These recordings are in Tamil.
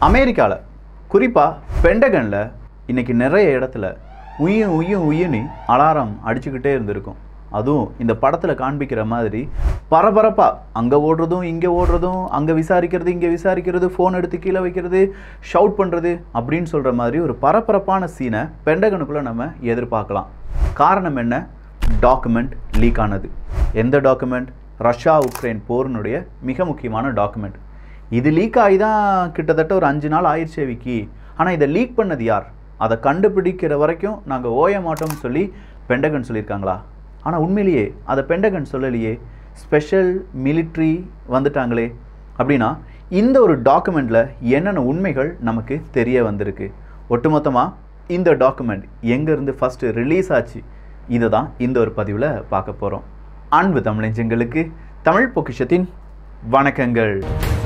அமெரிக்காவில் குறிப்பாக பெண்டகனில் இன்னைக்கு நிறைய இடத்துல உயும் உயும் உயின்னு அலாரம் அடிச்சுக்கிட்டே இருந்திருக்கும் அதுவும் இந்த படத்தில் காண்பிக்கிற மாதிரி பரபரப்பாக அங்கே ஓடுறதும் இங்கே ஓடுறதும் அங்கே விசாரிக்கிறது இங்கே விசாரிக்கிறது ஃபோன் எடுத்து கீழே வைக்கிறது ஷவுட் பண்ணுறது அப்படின்னு சொல்கிற மாதிரி ஒரு பரபரப்பான சீனை பெண்டகனுக்குள்ளே நம்ம எதிர்பார்க்கலாம் காரணம் என்ன டாக்குமெண்ட் லீக் ஆனது எந்த டாக்குமெண்ட் ரஷ்யா உக்ரைன் போரினுடைய மிக முக்கியமான டாக்குமெண்ட் இது லீக் ஆகி தான் கிட்டத்தட்ட ஒரு அஞ்சு நாள் ஆயிடுச்சே விக்கி ஆனால் இதை லீக் பண்ணது யார் அதை கண்டுபிடிக்கிற வரைக்கும் நாங்கள் ஓய மாட்டோம்னு சொல்லி பெண்டகன் சொல்லியிருக்காங்களா ஆனால் உண்மையிலேயே அதை பெண்டகன் சொல்லலையே ஸ்பெஷல் மிலிட்ரி வந்துட்டாங்களே அப்படின்னா இந்த ஒரு டாக்குமெண்ட்டில் என்னென்ன உண்மைகள் நமக்கு தெரிய வந்திருக்கு ஒட்டுமொத்தமாக இந்த டாக்குமெண்ட் எங்கேருந்து ஃபஸ்ட்டு ரிலீஸ் ஆச்சு இதை தான் இந்த ஒரு பதிவில் பார்க்க போகிறோம் அன்பு தமிழஞ்சங்களுக்கு தமிழ் பொக்கிஷத்தின் வணக்கங்கள்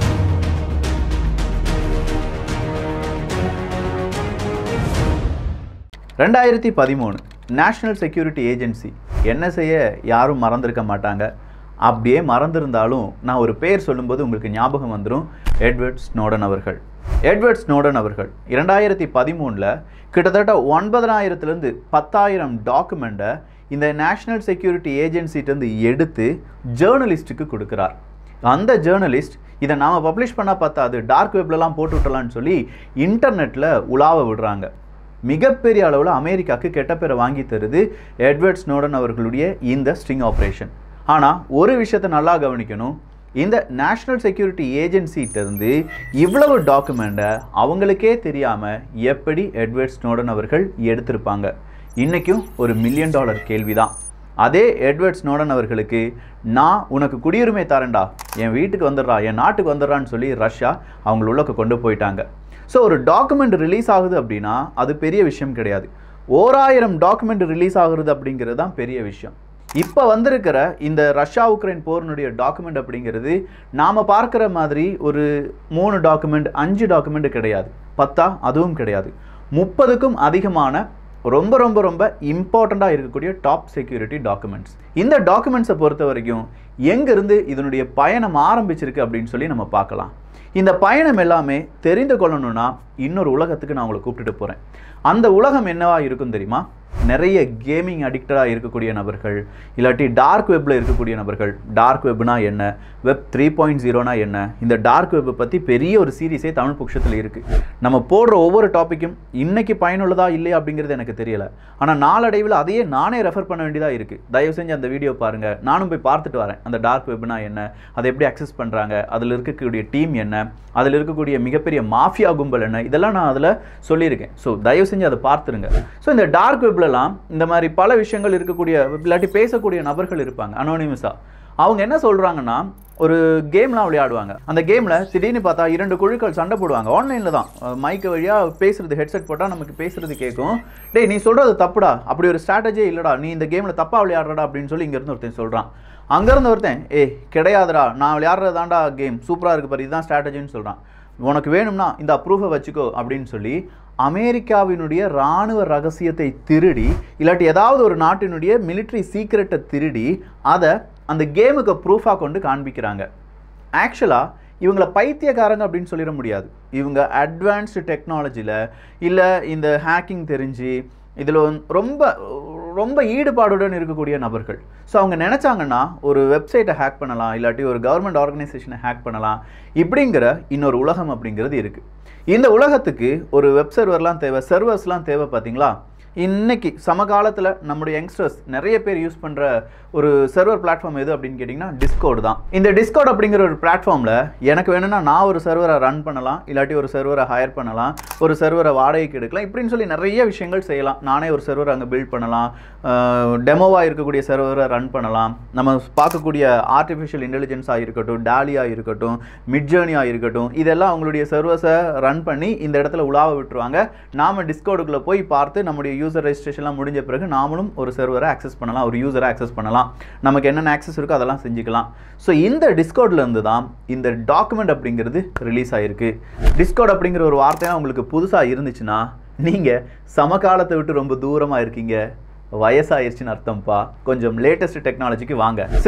ரெண்டாயிரத்தி பதிமூணு நேஷ்னல் செக்யூரிட்டி ஏஜென்சி என்ன செய்ய யாரும் மறந்திருக்க மாட்டாங்க அப்படியே மறந்திருந்தாலும் நான் ஒரு பேர் சொல்லும்போது உங்களுக்கு ஞாபகம் வந்துடும் எட்வர்ட் ஸ்னோடன் அவர்கள் எட்வர்ட் ஸ்னோடன் அவர்கள் இரண்டாயிரத்தி பதிமூணில் கிட்டத்தட்ட ஒன்பதனாயிரத்துலேருந்து பத்தாயிரம் டாக்குமெண்ட்டை இந்த நேஷ்னல் செக்யூரிட்டி ஏஜென்சிட்டேருந்து எடுத்து ஜேர்னலிஸ்ட்டுக்கு கொடுக்குறார் அந்த ஜேர்னலிஸ்ட் இதை நாம் பப்ளிஷ் பண்ணால் பார்த்தாது டார்க் வெப்லலாம் போட்டு விட்டலாம்னு சொல்லி இன்டர்நெட்டில் உலாவ விடுறாங்க மிகப்பெரிய அளவில் அமெரிக்காவுக்கு கெட்ட பேரை வாங்கி தருது எட்வர்ட் ஸ்னோடன் அவர்களுடைய இந்த ஸ்ட்ரிங் ஆப்ரேஷன் ஆனால் ஒரு விஷயத்தை நல்லா கவனிக்கணும் இந்த நேஷ்னல் செக்யூரிட்டி ஏஜென்சிகிட்டேருந்து இவ்வளவு டாக்குமெண்ட்டை அவங்களுக்கே தெரியாமல் எப்படி எட்வர்ட் ஸ்னோடன் அவர்கள் எடுத்திருப்பாங்க இன்றைக்கும் ஒரு மில்லியன் டாலர் கேள்வி தான் அதே எட்வர்ட் ஸ்னோடன் அவர்களுக்கு நான் உனக்கு குடியுரிமை தரேன்டா என் வீட்டுக்கு வந்துடுறா என் நாட்டுக்கு வந்துடுறான்னு சொல்லி ரஷ்யா அவங்கள உள்ளக்க கொண்டு போயிட்டாங்க ஸோ ஒரு டாக்குமெண்ட் ரிலீஸ் ஆகுது அப்படின்னா அது பெரிய விஷயம் கிடையாது ஓராயிரம் டாக்குமெண்ட் ரிலீஸ் ஆகுறது அப்படிங்கிறது தான் பெரிய விஷயம் இப்போ வந்திருக்கிற இந்த ரஷ்யா உக்ரைன் போரினுடைய டாக்குமெண்ட் அப்படிங்கிறது நாம் பார்க்குற மாதிரி ஒரு மூணு டாக்குமெண்ட் அஞ்சு டாக்குமெண்ட் கிடையாது பத்தா அதுவும் கிடையாது முப்பதுக்கும் அதிகமான ரொம்ப ரொம்ப ரொம்ப இம்பார்ட்டண்ட்டாக இருக்கக்கூடிய டாப் செக்யூரிட்டி டாக்குமெண்ட்ஸ் இந்த டாக்குமெண்ட்ஸை பொறுத்த வரைக்கும் எங்கேருந்து இதனுடைய பயணம் ஆரம்பிச்சிருக்கு அப்படின்னு சொல்லி நம்ம பார்க்கலாம் இந்த பயணம் எல்லாமே தெரிந்து கொள்ளணும்னா இன்னொரு உலகத்துக்கு நான் உங்களை கூப்பிட்டுட்டு போகிறேன் அந்த உலகம் என்னவா இருக்கும் தெரியுமா நிறைய கேமிங் அடிக்டடாக இருக்கக்கூடிய நபர்கள் இல்லாட்டி டார்க் வெப்பில் இருக்கக்கூடிய நபர்கள் டார்க் வெப்னா என்ன வெப் த்ரீ பாயிண்ட் ஜீரோனா என்ன இந்த டார்க் வெப்பை பற்றி பெரிய ஒரு சீரீஸே தமிழ் பட்சத்தில் இருக்குது நம்ம போடுற ஒவ்வொரு டாப்பிக்கும் இன்னைக்கு பயனுள்ளதா இல்லையா அப்படிங்கிறது எனக்கு தெரியல ஆனால் நாளடைவில் அதையே நானே ரெஃபர் பண்ண வேண்டியதாக இருக்குது தயவு செஞ்சு அந்த வீடியோ பாருங்கள் நானும் போய் பார்த்துட்டு வரேன் அந்த டார்க் வெப்னா என்ன அதை எப்படி அக்சஸ் பண்ணுறாங்க அதில் இருக்கக்கூடிய டீம் என்ன அதில் இருக்கக்கூடிய மிகப்பெரிய மாஃபியா கும்பல் என்ன இதெல்லாம் நான் அதில் சொல்லியிருக்கேன் ஸோ தயவு செஞ்சு அதை பார்த்துருங்க ஸோ இந்த டார்க் வெப்லலாம் இந்த மாதிரி பல விஷயங்கள் இருக்கக்கூடிய இல்லாட்டி பேசக்கூடிய நபர்கள் இருப்பாங்க அனோனிமஸாக அவங்க என்ன சொல்கிறாங்கன்னா ஒரு கேம்லாம் விளையாடுவாங்க அந்த கேமில் திடீர்னு பார்த்தா இரண்டு குழுக்கள் சண்டை போடுவாங்க ஆன்லைனில் தான் மைக்கு வழியாக பேசுறது ஹெட்செட் போட்டால் நமக்கு பேசுறது கேட்கும் டேய் நீ சொல்கிறது தப்புடா அப்படி ஒரு ஸ்ட்ராட்டஜியே இல்லைடா நீ இந்த கேமில் தப்பாக விளையாடுறடா அப்படின்னு சொல்லி இங்கேருந்து ஒருத்தன் சொல்கிறான் அங்கேருந்து ஒருத்தன் ஏய் கிடையாதுடா நான் விளையாடுறது தான்டா கேம் சூப்பராக இருக்கு பாரு இதுதான் ஸ்ட்ராட்டஜின்னு சொல்கிறான் உனக்கு வேணும்னா இந்த அப்ரூஃபை வச்சுக்கோ அப்படின்னு சொல்லி அமெரிக்காவினுடைய இராணுவ ரகசியத்தை திருடி இல்லாட்டி ஏதாவது ஒரு நாட்டினுடைய மிலிட்ரி சீக்ரெட்டை திருடி அதை அந்த கேமுக்கு ப்ரூஃபாக கொண்டு காண்பிக்கிறாங்க ஆக்சுவலாக இவங்களை பைத்தியக்காரங்க அப்படின்னு சொல்லிட முடியாது இவங்க அட்வான்ஸ்டு டெக்னாலஜியில் இல்லை இந்த ஹேக்கிங் தெரிஞ்சு இதில் ரொம்ப ரொம்ப ஈடுபாடுடன் இருக்கக்கூடிய நபர்கள் ஸோ அவங்க நினச்சாங்கன்னா ஒரு வெப்சைட்டை ஹேக் பண்ணலாம் இல்லாட்டி ஒரு கவர்மெண்ட் ஆர்கனைசேஷனை ஹேக் பண்ணலாம் இப்படிங்கிற இன்னொரு உலகம் அப்படிங்கிறது இருக்குது இந்த உலகத்துக்கு ஒரு வெப் சர்வர்லாம் தேவை சர்வர்ஸ்லாம் தேவை பார்த்தீங்களா இன்னைக்கு சமகாலத்தில் நம்முடைய யங்ஸ்டர்ஸ் நிறைய பேர் யூஸ் பண்ணுற ஒரு சர்வர் பிளாட்ஃபார்ம் எது அப்படின்னு கேட்டிங்கன்னா டிஸ்கோட் தான் இந்த டிஸ்கோட் அப்படிங்கிற ஒரு பிளாட்ஃபார்மில் எனக்கு வேணும்னா நான் ஒரு சர்வரை ரன் பண்ணலாம் இல்லாட்டி ஒரு சர்வரை ஹையர் பண்ணலாம் ஒரு சர்வரை வாடகைக்கு எடுக்கலாம் இப்படின்னு சொல்லி நிறைய விஷயங்கள் செய்யலாம் நானே ஒரு சர்வர் அங்கே பில்ட் பண்ணலாம் டெமோவாக இருக்கக்கூடிய சர்வரை ரன் பண்ணலாம் நம்ம பார்க்கக்கூடிய ஆர்டிஃபிஷியல் இன்டெலிஜென்ஸாக இருக்கட்டும் டாலியாக இருக்கட்டும் மிட்ஜேர்னியாக இருக்கட்டும் இதெல்லாம் அவங்களுடைய சர்வர்ஸை ரன் பண்ணி இந்த இடத்துல உலாவ விட்டுருவாங்க நாம் டிஸ்கோடுக்குள்ளே போய் பார்த்து நம்முடைய யூசர் ரெஜிஸ்ட்ரேஷன்லாம் முடிஞ்ச பிறகு நாமளும் ஒரு சர்வரை ஆக்சஸ் பண்ணலாம் ஒரு யூசரை ஆக்சஸ் பண்ணலாம் நமக்கு என்னென்ன ஆக்சஸ் இருக்கோ அதெல்லாம் செஞ்சுக்கலாம் ஸோ இந்த டிஸ்கோட்ல இருந்து தான் இந்த டாக்குமெண்ட் அப்படிங்கிறது ரிலீஸ் ஆகிருக்கு டிஸ்கோட் அப்படிங்கிற ஒரு வார்த்தை உங்களுக்கு புதுசாக இருந்துச்சுன்னா நீங்கள் சமகாலத்தை விட்டு ரொம்ப தூரமாக இருக்கீங்க வயசாயிருச்சுன்னு அர்த்தம்ப்பா கொஞ்சம் லேட்டஸ்ட் டெக்னாலஜிக்கு வாங்க சரி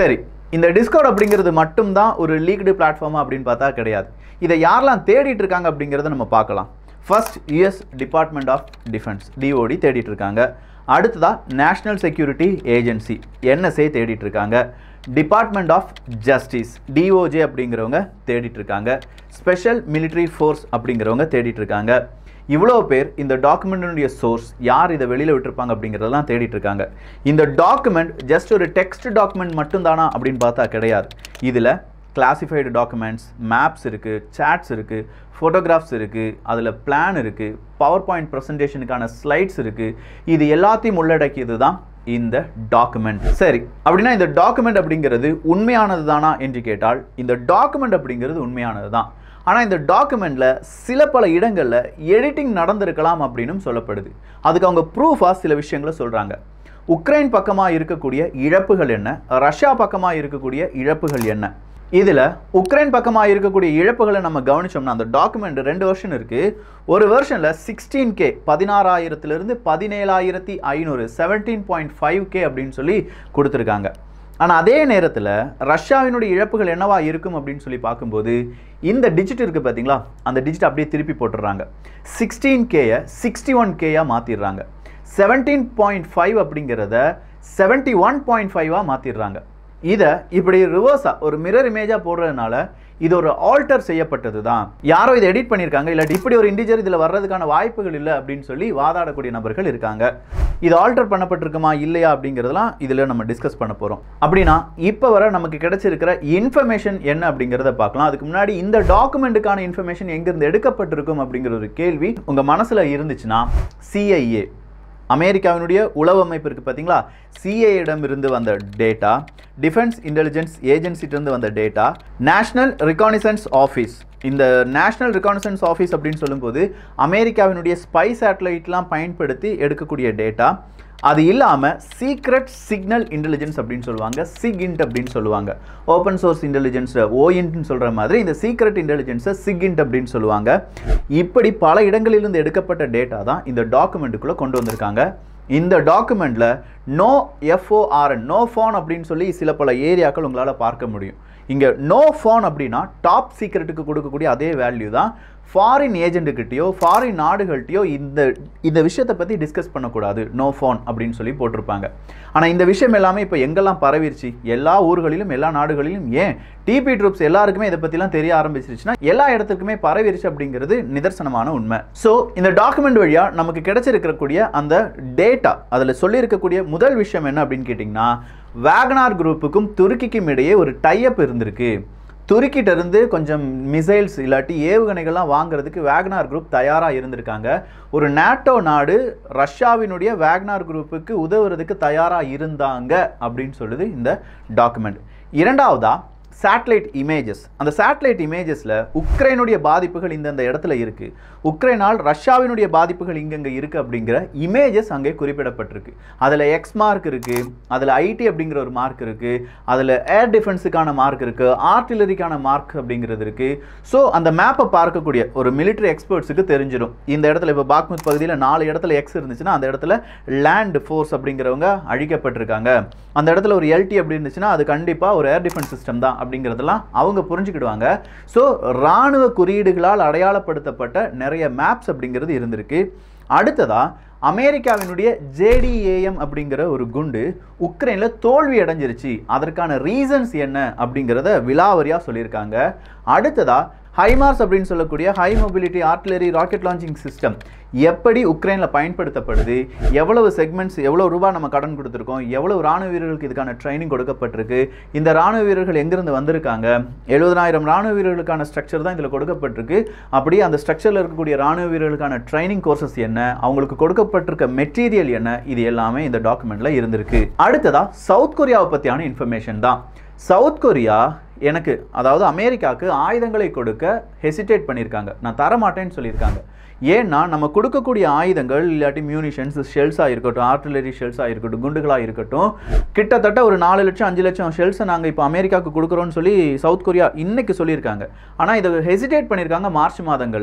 இந்த டிஸ்கவுட் அப்படிங்கிறது மட்டும்தான் ஒரு லீக்டு பிளாட்ஃபார்மா அப்படின்னு பார்த்தா கிடையாது இதை யாரெல்லாம் தேடிட்டு இருக்காங்க அப்படிங்கிறத நம்ம பார்க்கலாம் first US department of defence DOD தேடிட்டு இருக்காங்க அடுத்ததா நேஷனல் செக்யூரிட்டி ஏஜென்சி என்எஸ்ஏ தேடிட்டு இருக்காங்க டிபார்ட்மெண்ட் ஆஃப் ஜஸ்டிஸ் டிஓஜே அப்படிங்கிறவங்க தேடிட்டு இருக்காங்க ஸ்பெஷல் மிலிட்ரி ஃபோர்ஸ் அப்படிங்கிறவங்க தேடிட்டு இருக்காங்க இவ்வளோ பேர் இந்த டாக்குமெண்ட்டுடைய சோர்ஸ் யார் இதை வெளியில் விட்டுருப்பாங்க அப்படிங்கிறதெல்லாம் தேடிட்டு இருக்காங்க இந்த டாக்குமெண்ட் ஜஸ்ட் ஒரு டெக்ஸ்ட் டாக்குமெண்ட் மட்டும்தானா அப்படின்னு பார்த்தா கிடையாது இதில் கிளாசிஃபைடு டாக்குமெண்ட்ஸ் மேப்ஸ் இருக்குது சேட்ஸ் இருக்குது ஃபோட்டோகிராஃப்ஸ் இருக்குது அதில் பிளான் இருக்குது பவர் பாயிண்ட் ப்ரெசன்டேஷனுக்கான ஸ்லைட்ஸ் இருக்குது இது எல்லாத்தையும் உள்ளடக்கியது தான் இந்த டாக்குமெண்ட் சரி அப்படின்னா இந்த டாக்குமெண்ட் அப்படிங்கிறது உண்மையானது தானா என்று கேட்டால் இந்த டாக்குமெண்ட் அப்படிங்கிறது உண்மையானது தான் ஆனால் இந்த டாக்குமெண்ட்டில் சில பல இடங்களில் எடிட்டிங் நடந்திருக்கலாம் அப்படின்னும் சொல்லப்படுது அதுக்கு அவங்க ப்ரூஃபாக சில விஷயங்களை சொல்கிறாங்க உக்ரைன் பக்கமாக இருக்கக்கூடிய இழப்புகள் என்ன ரஷ்யா பக்கமாக இருக்கக்கூடிய இழப்புகள் என்ன இதில் உக்ரைன் பக்கமாக இருக்கக்கூடிய இழப்புகளை நம்ம கவனிச்சோம்னா அந்த டாக்குமெண்ட் ரெண்டு வெர்ஷன் இருக்குது ஒரு வெர்ஷனில் சிக்ஸ்டீன் கே பதினாறாயிரத்துலேருந்து பதினேழாயிரத்தி ஐநூறு செவன்டீன் பாயிண்ட் ஃபைவ் கே அப்படின்னு சொல்லி கொடுத்துருக்காங்க ஆனால் அதே நேரத்தில் ரஷ்யாவினுடைய இழப்புகள் என்னவா இருக்கும் அப்படின்னு சொல்லி பார்க்கும்போது இந்த டிஜிட் இருக்குது பார்த்தீங்களா அந்த டிஜிட் அப்படியே திருப்பி போட்டுடுறாங்க சிக்ஸ்டீன் கேயை சிக்ஸ்டி ஒன் கேயாக மாற்றிடுறாங்க செவன்டீன் பாயிண்ட் ஃபைவ் அப்படிங்கிறத செவன்ட்டி ஒன் பாயிண்ட் ஃபைவாக மாற்றிடுறாங்க இதை இப்படி ரிவர்ஸாக ஒரு மிரர் இமேஜாக போடுறதுனால இது ஒரு ஆல்டர் செய்யப்பட்டது தான் யாரோ இதை எடிட் பண்ணியிருக்காங்க இல்லாட்டி இப்படி ஒரு இண்டிஜர் இதில் வர்றதுக்கான வாய்ப்புகள் இல்லை அப்படின்னு சொல்லி வாதாடக்கூடிய நபர்கள் இருக்காங்க இது ஆல்டர் பண்ணப்பட்டிருக்குமா இல்லையா அப்படிங்கிறதெல்லாம் இதில் நம்ம டிஸ்கஸ் பண்ண போகிறோம் அப்படின்னா இப்போ வர நமக்கு கிடைச்சிருக்கிற இன்ஃபர்மேஷன் என்ன அப்படிங்கிறத பார்க்கலாம் அதுக்கு முன்னாடி இந்த டாக்குமெண்ட்டுக்கான இன்ஃபர்மேஷன் எங்கேருந்து எடுக்கப்பட்டிருக்கும் அப்படிங்கிற ஒரு கேள்வி உங்கள் மனசில் இருந்துச்சுன்னா சிஐஏ அமெரிக்காவினுடைய உளவு அமைப்பு இருக்குது பார்த்தீங்களா சிஏயிடம் இருந்து வந்த டேட்டா டிஃபென்ஸ் இன்டெலிஜென்ஸ் ஏஜென்சிட்டிருந்து வந்த டேட்டா நேஷனல் ரிகானிசன்ஸ் ஆஃபீஸ் இந்த நேஷனல் ரிகானிசன்ஸ் ஆஃபீஸ் அப்படின்னு சொல்லும்போது அமெரிக்காவினுடைய ஸ்பை சேட்டலைட்லாம் பயன்படுத்தி எடுக்கக்கூடிய டேட்டா அது இல்லாமல் சீக்ரெட் சிக்னல் இன்டெலிஜென்ஸ் அப்படின்னு சொல்லுவாங்க சிக்இன்ட் அப்படின்னு சொல்லுவாங்க ஓப்பன் சோர்ஸ் இன்டெலிஜென்ஸை ஓஇன்ட்னு சொல்கிற மாதிரி இந்த சீக்ரெட் இன்டெலிஜென்ஸை சிக்இன்ட் அப்படின்னு சொல்லுவாங்க இப்படி பல இடங்களிலிருந்து எடுக்கப்பட்ட டேட்டா தான் இந்த டாக்குமெண்ட்டுக்குள்ளே கொண்டு வந்திருக்காங்க இந்த டாக்குமெண்ட்டில் நோ எஃப்ஓஆர்என் நோ ஃபோன் அப்படின்னு சொல்லி சில பல ஏரியாக்கள் உங்களால் பார்க்க முடியும் இங்கே நோ ஃபோன் அப்படின்னா டாப் சீக்ரெட்டுக்கு கொடுக்கக்கூடிய அதே வேல்யூ தான் ஃபாரின் ஏஜென்ட்டுக்கிட்டேயோ ஃபாரின் நாடுகள்கிட்டயோ இந்த இந்த விஷயத்தை பற்றி டிஸ்கஸ் பண்ணக்கூடாது நோ ஃபோன் அப்படின்னு சொல்லி போட்டிருப்பாங்க ஆனால் இந்த விஷயம் எல்லாமே இப்போ எங்கெல்லாம் பரவிருச்சு எல்லா ஊர்களிலும் எல்லா நாடுகளிலும் ஏன் டிபி ட்ரூப்ஸ் எல்லாருக்குமே இதை பற்றிலாம் தெரிய ஆரம்பிச்சிருச்சுன்னா எல்லா இடத்துக்குமே பரவிருச்சு அப்படிங்கிறது நிதர்சனமான உண்மை ஸோ இந்த டாக்குமெண்ட் வழியாக நமக்கு கிடைச்சிருக்கக்கூடிய அந்த டேட்டா அதில் சொல்லியிருக்கக்கூடிய முதல் விஷயம் என்ன அப்படின்னு கேட்டிங்கன்னா வேகனார் குரூப்புக்கும் துருக்கிக்கும் இடையே ஒரு டைப் இருந்திருக்கு துருக்கிட்ட இருந்து கொஞ்சம் மிசைல்ஸ் இல்லாட்டி ஏவுகணைகள்லாம் வாங்குறதுக்கு வேக்னார் குரூப் தயாராக இருந்திருக்காங்க ஒரு நேட்டோ நாடு ரஷ்யாவினுடைய வேக்னார் குரூப்புக்கு உதவுறதுக்கு தயாராக இருந்தாங்க அப்படின்னு சொல்லுது இந்த டாக்குமெண்ட் இரண்டாவதா சேட்டலைட் இமேஜஸ் அந்த சேட்டலைட் இமேஜஸில் உக்ரைனுடைய பாதிப்புகள் இந்தந்த இடத்துல இருக்குது உக்ரைனால் ரஷ்யாவினுடைய பாதிப்புகள் இங்கங்கே இருக்குது அப்படிங்கிற இமேஜஸ் அங்கே குறிப்பிடப்பட்டிருக்கு அதில் எக்ஸ் மார்க் இருக்குது அதில் ஐடி அப்படிங்கிற ஒரு மார்க் இருக்குது அதில் ஏர் டிஃபென்ஸுக்கான மார்க் இருக்குது ஆர்டிலரிக்கான மார்க் அப்படிங்கிறது இருக்குது ஸோ அந்த மேப்பை பார்க்கக்கூடிய ஒரு மிலிட்ரி எக்ஸ்பர்ட்ஸுக்கு தெரிஞ்சிடும் இந்த இடத்துல இப்போ பாக்முத் பகுதியில் நாலு இடத்துல எக்ஸ் இருந்துச்சுன்னா அந்த இடத்துல லேண்ட் ஃபோர்ஸ் அப்படிங்கிறவங்க அழிக்கப்பட்டிருக்காங்க அந்த இடத்துல ஒரு எல்டி அப்படி இருந்துச்சுன்னா அது கண்டிப்பாக ஒரு ஏர் டிஃபென்ஸ் சிஸ்டம் தான் அப்படிங்கிறதெல்லாம் அவங்க புரிஞ்சுக்கிடுவாங்க ஸோ இராணுவ குறியீடுகளால் அடையாளப்படுத்தப்பட்ட நிறைய மேப்ஸ் அப்படிங்கிறது இருந்திருக்கு அடுத்ததா அமெரிக்காவினுடைய ஜேடிஏஎம் அப்படிங்கிற ஒரு குண்டு உக்ரைனில் தோல்வி அடைஞ்சிருச்சு அதற்கான ரீசன்ஸ் என்ன அப்படிங்கிறத விலாவரியாக சொல்லியிருக்காங்க அடுத்ததா ஹைமார்ஸ் அப்படின்னு சொல்லக்கூடிய high mobility artillery rocket launching system எப்படி உக்ரைனில் பயன்படுத்தப்படுது எவ்வளவு செக்மெண்ட்ஸ் எவ்வளோ ரூபாய் நம்ம கடன் கொடுத்துருக்கோம் எவ்வளவு ராணுவ வீரர்களுக்கு இதுக்கான ட்ரைனிங் கொடுக்கப்பட்டிருக்கு இந்த ராணுவ வீரர்கள் எங்கேருந்து வந்திருக்காங்க எழுபதாயிரம் ராணுவ வீரர்களுக்கான ஸ்ட்ரக்சர் தான் இதில் கொடுக்கப்பட்டிருக்கு அப்படியே அந்த ஸ்ட்ரக்சரில் இருக்கக்கூடிய ராணுவ வீரர்களுக்கான ட்ரைனிங் கோர்சஸ் என்ன அவங்களுக்கு கொடுக்கப்பட்டிருக்க மெட்டீரியல் என்ன இது எல்லாமே இந்த டாக்குமெண்ட்டில் இருந்திருக்கு அடுத்ததா சவுத் கொரியாவை பற்றியான இன்ஃபர்மேஷன் தான் சவுத் கொரியா எனக்கு அதாவது அமெரிக்காவுக்கு ஆயுதங்களை கொடுக்க ஹெசிடேட் பண்ணியிருக்காங்க நான் தரமாட்டேன்னு சொல்லியிருக்காங்க ஏன்னா நம்ம கொடுக்கக்கூடிய ஆயுதங்கள் இல்லாட்டி மியூனிஷன்ஸ் ஷெல்ஸாக இருக்கட்டும் ஆர்டிலரி ஷெல்ஸாக இருக்கட்டும் குண்டுகளாக இருக்கட்டும் கிட்டத்தட்ட ஒரு நாலு லட்சம் அஞ்சு லட்சம் ஷெல்ஸை நாங்கள் இப்போ அமெரிக்காவுக்கு கொடுக்குறோன்னு சொல்லி சவுத் கொரியா இன்னைக்கு சொல்லியிருக்காங்க ஆனால் இதை ஹெசிடேட் பண்ணியிருக்காங்க மார்ச் மாதங்களில்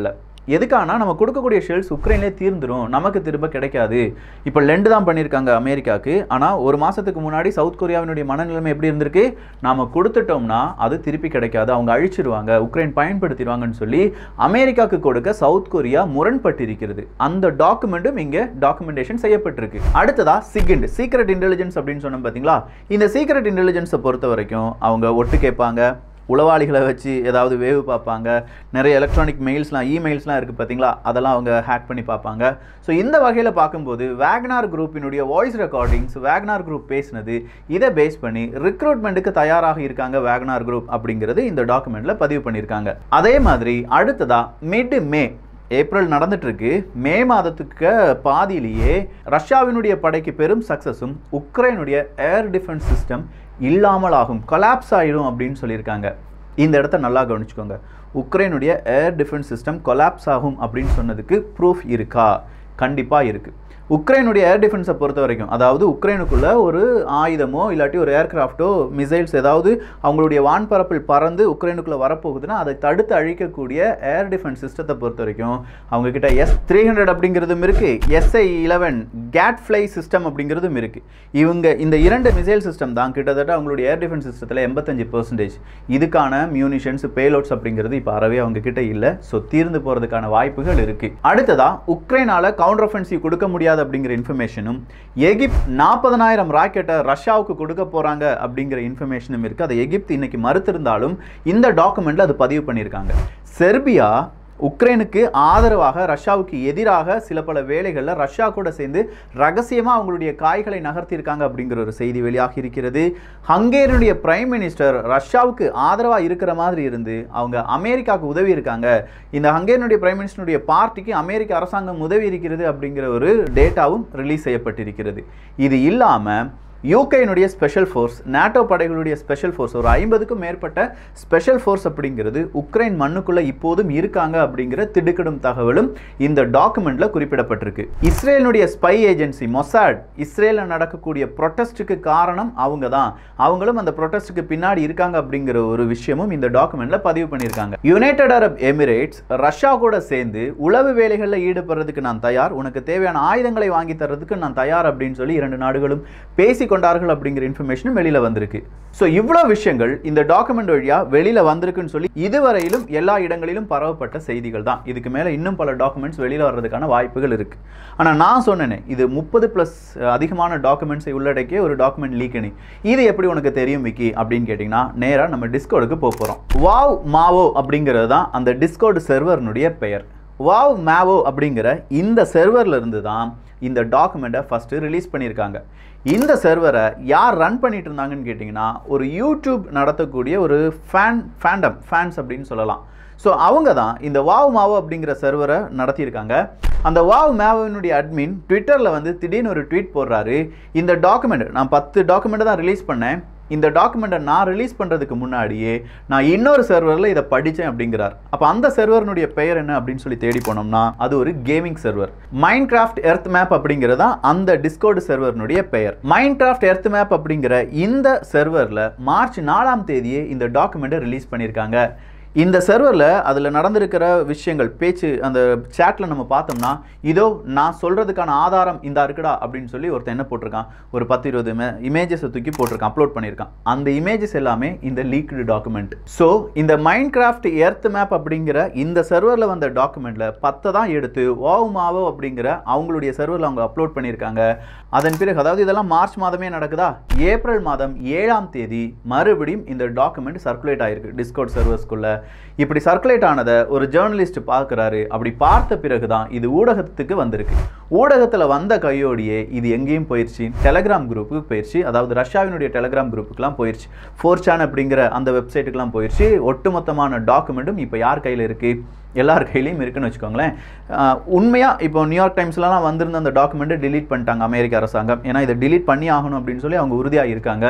எதுக்கானா நம்ம கொடுக்கக்கூடிய ஷெல்ஸ் உக்ரைன்லேயே தீர்ந்துரும் நமக்கு திரும்ப கிடைக்காது இப்போ லெண்டு தான் பண்ணியிருக்காங்க அமெரிக்காவுக்கு ஆனால் ஒரு மாதத்துக்கு முன்னாடி சவுத் கொரியாவினுடைய மனநிலைமை எப்படி இருந்திருக்கு நாம் கொடுத்துட்டோம்னா அது திருப்பி கிடைக்காது அவங்க அழிச்சிருவாங்க உக்ரைன் பயன்படுத்திடுவாங்கன்னு சொல்லி அமெரிக்காவுக்கு கொடுக்க சவுத் கொரியா முரண்பட்டிருக்கிறது அந்த டாக்குமெண்ட்டும் இங்கே டாக்குமெண்டேஷன் செய்யப்பட்டிருக்கு அடுத்ததா சிகண்ட் சீக்ரெட் இன்டெலிஜென்ஸ் அப்படின்னு சொன்னோம் பார்த்தீங்களா இந்த சீக்ரெட் இன்டெலிஜென்ஸை பொறுத்த வரைக்கும் அவங்க ஒட்டு கேட்பாங்க உளவாளிகளை வச்சு ஏதாவது வேவு பார்ப்பாங்க நிறைய எலக்ட்ரானிக் மெயில்ஸ்லாம் இமெயில்ஸ்லாம் இருக்குது பார்த்தீங்களா அதெல்லாம் அவங்க ஹேக் பண்ணி பார்ப்பாங்க ஸோ இந்த வகையில் பார்க்கும்போது வேக்னார் குரூப்பினுடைய வாய்ஸ் ரெக்கார்டிங்ஸ் வேக்னார் குரூப் பேசினது இதை பேஸ் பண்ணி ரிக்ரூட்மெண்ட்டுக்கு தயாராக இருக்காங்க வேக்னார் குரூப் அப்படிங்கிறது இந்த டாக்குமெண்ட்டில் பதிவு பண்ணியிருக்காங்க அதே மாதிரி அடுத்ததா மிட் மே ஏப்ரல் நடந்துட்டு இருக்கு மே மாதத்துக்கு பாதியிலேயே ரஷ்யாவினுடைய படைக்கு பெரும் சக்சஸும் உக்ரைனுடைய ஏர் டிஃபென்ஸ் சிஸ்டம் இல்லாமல் ஆகும் கொலாப்ஸ் ஆயிடும் அப்படின்னு சொல்லியிருக்காங்க இந்த இடத்த நல்லா கவனிச்சுக்கோங்க உக்ரைனுடைய ஏர் டிஃபென்ஸ் சிஸ்டம் கொலாப்ஸ் ஆகும் அப்படின்னு சொன்னதுக்கு ப்ரூஃப் இருக்கா கண்டிப்பாக இருக்குது உக்ரைனுடைய ஏர் டிஃபென்ஸை பொறுத்த வரைக்கும் அதாவது உக்ரைனுக்குள்ள ஒரு ஆயுதமோ இல்லாட்டி ஒரு ஏர்கிராஃப்டோ மிசைல்ஸ் ஏதாவது அவங்களுடைய வான்பரப்பில் பறந்து உக்ரைனுக்குள்ளே வரப்போகுதுன்னா அதை தடுத்து அழிக்கக்கூடிய ஏர் டிஃபென்ஸ் சிஸ்டத்தை பொறுத்த வரைக்கும் அவங்க கிட்ட எஸ் த்ரீ ஹண்ட்ரட் அப்படிங்கிறதும் இருக்கு S I eleven gadfly system அப்படிங்கிறதும் இருக்கு இவங்க இந்த இரண்டு மிசைல் சிஸ்டம் தான் கிட்டத்தட்ட அவங்களுடைய ஏர் டிஃபென்ஸ் சிஸ்டத்தில் எண்பத்தஞ்சு பர்சன்டேஜ் இதுக்கான மியூனிஷன்ஸ் பேலோட்ஸ் அப்படிங்கிறது இப்போ அறவே அவங்க கிட்ட இல்லை ஸோ தீர்ந்து போகிறதுக்கான வாய்ப்புகள் இருக்கு அடுத்ததா உக்ரைனால கவுண்டர் ஒஃபென்சிவ் கொடுக்க முடியாது அப்படிங்கிற இன்ஃபர்மேஷனும் எகிப்த் நாற்பதனாயிரம் ராக்கெட்டை ரஷ்யாவுக்கு கொடுக்க போறாங்க அப்படிங்கிற இன்ஃபர்மேஷனும் இருக்கு அதை எகிப்த் இன்னைக்கு மறுத்திருந்தாலும் இந்த டாக்குமெண்ட்ல அது பதிவு பண்ணியிருக்காங்க செர்பியா உக்ரைனுக்கு ஆதரவாக ரஷ்யாவுக்கு எதிராக சில பல வேலைகளில் ரஷ்யா கூட சேர்ந்து ரகசியமாக அவங்களுடைய காய்களை நகர்த்தியிருக்காங்க அப்படிங்கிற ஒரு செய்தி வெளியாகி இருக்கிறது ஹங்கேரியனுடைய பிரைம் மினிஸ்டர் ரஷ்யாவுக்கு ஆதரவாக இருக்கிற மாதிரி இருந்து அவங்க அமெரிக்காவுக்கு உதவி இருக்காங்க இந்த ஹங்கேரியனுடைய பிரைம் மினிஸ்டருடைய பார்ட்டிக்கு அமெரிக்க அரசாங்கம் உதவி இருக்கிறது அப்படிங்கிற ஒரு டேட்டாவும் ரிலீஸ் செய்யப்பட்டிருக்கிறது இது இல்லாமல் யூகேனுடைய ஸ்பெஷல் ஃபோர்ஸ் நாட்டோ படைகளுடைய ஸ்பெஷல் ஃபோர்ஸ் ஒரு ஐம்பதுக்கும் மேற்பட்ட ஸ்பெஷல் ஃபோர்ஸ் அப்படிங்கிறது உக்ரைன் மண்ணுக்குள்ள இப்போதும் இருக்காங்க அப்படிங்கிற திடுக்கிடும் தகவலும் இந்த டாக்குமெண்ட்ல குறிப்பிடப்பட்டிருக்கு இஸ்ரேலுடைய ஸ்பை ஏஜென்சி மொசாட் இஸ்ரேலில் நடக்கக்கூடிய ப்ரொட்டஸ்ட்டுக்கு காரணம் அவங்க தான் அவங்களும் அந்த ப்ரொட்டஸ்ட்டுக்கு பின்னாடி இருக்காங்க அப்படிங்கிற ஒரு விஷயமும் இந்த டாக்குமெண்ட்ல பதிவு பண்ணியிருக்காங்க யுனைடெட் அரப் எமிரேட்ஸ் ரஷ்யா கூட சேர்ந்து உளவு வேலைகளில் ஈடுபடுறதுக்கு நான் தயார் உனக்கு தேவையான ஆயுதங்களை வாங்கி தர்றதுக்கு நான் தயார் அப்படின்னு சொல்லி இரண்டு நாடுகளும் பேசி கொண்டார்கள் அப்படிங்கிற இன்ஃபர்மேஷனும் வெளியில வந்திருக்கு ஸோ இவ்வளோ விஷயங்கள் இந்த டாக்குமெண்ட் வழியா வெளியில வந்திருக்குன்னு சொல்லி இதுவரையிலும் எல்லா இடங்களிலும் பரவப்பட்ட செய்திகள் தான் இதுக்கு மேல இன்னும் பல டாக்குமெண்ட்ஸ் வெளியில வர்றதுக்கான வாய்ப்புகள் இருக்கு ஆனா நான் சொன்னேனே இது முப்பது பிளஸ் அதிகமான டாக்குமெண்ட்ஸை உள்ளடக்கிய ஒரு டாக்குமெண்ட் லீக்கணி இது எப்படி உனக்கு தெரியும் விக்கி அப்படின்னு கேட்டிங்கன்னா நேராக நம்ம டிஸ்கோடுக்கு போக போகிறோம் வாவ் மாவோ அப்படிங்கிறது தான் அந்த டிஸ்கோடு செர்வர்னுடைய பெயர் வாவ் மேவோ அப்படிங்கிற இந்த செர்வர்ல இருந்து தான் இந்த டாக்குமெண்ட்டை ஃபஸ்ட்டு ரிலீஸ் பண்ணியிருக்காங்க இந்த சர்வரை யார் ரன் பண்ணிட்டு இருந்தாங்கன்னு கேட்டிங்கன்னா ஒரு யூடியூப் நடத்தக்கூடிய ஒரு ஃபேன் ஃபேண்டம் ஃபேன்ஸ் அப்படின்னு சொல்லலாம் ஸோ அவங்க தான் இந்த வாவ் மாவோ அப்படிங்கிற சர்வரை நடத்தியிருக்காங்க அந்த வாவ் மேவோனுடைய அட்மின் ட்விட்டரில் வந்து திடீர்னு ஒரு ட்வீட் போடுறாரு இந்த டாக்குமெண்ட் நான் பத்து டாக்குமெண்ட்டை தான் ரிலீஸ் பண்ணேன் இந்த டாக்குமெண்ட்டை நான் ரிலீஸ் பண்ணுறதுக்கு முன்னாடியே நான் இன்னொரு சர்வரில் இதை படித்தேன் அப்படிங்கிறார் அப்போ அந்த சர்வர்னுடைய பெயர் என்ன அப்படின்னு சொல்லி தேடி போனோம்னா அது ஒரு gaming server Minecraft earth map அப்படிங்கிறதா அந்த டிஸ்கோடு சர்வர்னுடைய பெயர் மைண்ட் கிராஃப்ட் எர்த் மேப் அப்படிங்கிற இந்த சர்வரில் மார்ச் நாலாம் தேதியே இந்த டாக்குமெண்ட்டை ரிலீஸ் பண்ணியிருக்காங்க இந்த சர்வரில் அதில் நடந்திருக்கிற விஷயங்கள் பேச்சு அந்த சேட்டில் நம்ம பார்த்தோம்னா இதோ நான் சொல்கிறதுக்கான ஆதாரம் இந்த இருக்குடா அப்படின்னு சொல்லி ஒருத்தன் என்ன போட்டிருக்கான் ஒரு பத்து இருபது இமேஜஸை தூக்கி போட்டிருக்கான் அப்லோட் பண்ணியிருக்கான் அந்த இமேஜஸ் எல்லாமே இந்த லீக்டு டாக்குமெண்ட் ஸோ இந்த மைண்ட் கிராஃப்ட் எர்த் மேப் அப்படிங்கிற இந்த சர்வரில் வந்த டாக்குமெண்ட்டில் பத்தை தான் எடுத்து வாவ் மாவோ அப்படிங்கிற அவங்களுடைய சர்வரில் அவங்க அப்லோட் பண்ணியிருக்காங்க அதன் பிறகு அதாவது இதெல்லாம் மார்ச் மாதமே நடக்குதா ஏப்ரல் மாதம் ஏழாம் தேதி மறுபடியும் இந்த டாக்குமெண்ட் சர்க்குலேட் ஆயிருக்கு டிஸ்கவுட் சர்வர்ஸ்குள்ள இப்படி சர்க்குலேட் ஆனதை ஒரு ஜேர்னலிஸ்ட் பார்க்குறாரு அப்படி பார்த்த பிறகு தான் இது ஊடகத்துக்கு வந்திருக்கு ஊடகத்தில் வந்த கையோடையே இது எங்கேயும் போயிடுச்சு டெலகிராம் குரூப்புக்கு போயிடுச்சு அதாவது ரஷ்யாவினுடைய டெலகிராம் குரூப்புக்குலாம் போயிடுச்சு ஃபோர் சான் அப்படிங்கிற அந்த வெப்சைட்டுக்கெலாம் போயிடுச்சு ஒட்டுமொத்தமான டாக்குமெண்ட்டும் இப்போ யார் கையில் இருக்குது எல்லார் கையிலையும் இருக்குன்னு வச்சுக்கோங்களேன் உண்மையாக இப்போ நியூயார்க் டைம்ஸ்லலாம் வந்திருந்த அந்த டாக்குமெண்ட்டை delete பண்ணிட்டாங்க அமெரிக்க அரசாங்கம் ஏன்னா இதை delete பண்ணி ஆகணும் அப்படின்னு சொல்லி அவங்க உறுதியாக இருக்காங்க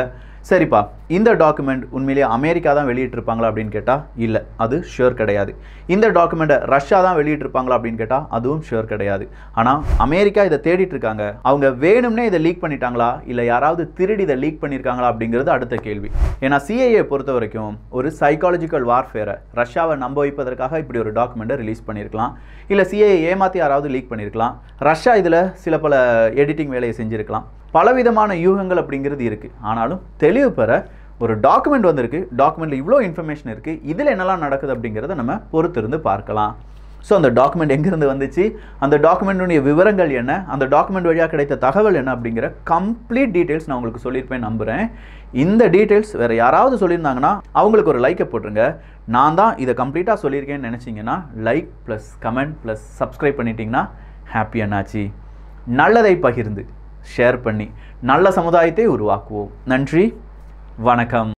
சரிப்பா இந்த டாக்குமெண்ட் உண்மையிலேயே அமெரிக்கா தான் வெளியிட்டிருப்பாங்களா அப்படின்னு கேட்டால் இல்லை அது ஷுர் கிடையாது இந்த டாக்குமெண்ட்டை ரஷ்யா தான் வெளியிட்டிருப்பாங்களா அப்படின்னு கேட்டால் அதுவும் ஷுர் கிடையாது ஆனால் அமெரிக்கா இதை தேடிட்டு இருக்காங்க அவங்க வேணும்னே இதை லீக் பண்ணிட்டாங்களா இல்லை யாராவது திருடி இதை லீக் பண்ணியிருக்காங்களா அப்படிங்கிறது அடுத்த கேள்வி ஏன்னா சிஐஏ பொறுத்த வரைக்கும் ஒரு சைக்காலஜிக்கல் வார்ஃபேரை ரஷ்யாவை நம்ப வைப்பதற்காக இப்படி ஒரு டாக்குமெண்ட்டை ரிலீஸ் பண்ணியிருக்கலாம் இல்லை சிஐஏ ஏமாற்றி யாராவது லீக் பண்ணியிருக்கலாம் ரஷ்யா இதில் சில பல எடிட்டிங் வேலையை செஞ்சுருக்கலாம் பலவிதமான யூகங்கள் அப்படிங்கிறது இருக்குது ஆனாலும் தெளிவு பெற ஒரு டாக்குமெண்ட் வந்திருக்கு டாக்குமெண்ட்டில் இவ்வளோ இன்ஃபர்மேஷன் இருக்குது இதில் என்னெல்லாம் நடக்குது அப்படிங்கிறத நம்ம பொறுத்திருந்து பார்க்கலாம் ஸோ அந்த டாக்குமெண்ட் எங்கேருந்து வந்துச்சு அந்த டாக்குமெண்ட்டுடைய விவரங்கள் என்ன அந்த டாக்குமெண்ட் வழியாக கிடைத்த தகவல் என்ன அப்படிங்கிற கம்ப்ளீட் டீட்டெயில்ஸ் நான் உங்களுக்கு சொல்லியிருப்பேன் நம்புகிறேன் இந்த டீட்டெயில்ஸ் வேறு யாராவது சொல்லியிருந்தாங்கன்னா அவங்களுக்கு ஒரு லைக்கை போட்டுருங்க நான் தான் இதை கம்ப்ளீட்டாக சொல்லியிருக்கேன்னு நினச்சிங்கன்னா like plus comment plus subscribe பண்ணிட்டீங்கன்னா ஹாப்பி அண்ணாச்சி நல்லதை பகிர்ந்து ஷேர் பண்ணி நல்ல சமுதாயத்தை உருவாக்குவோம் நன்றி வணக்கம்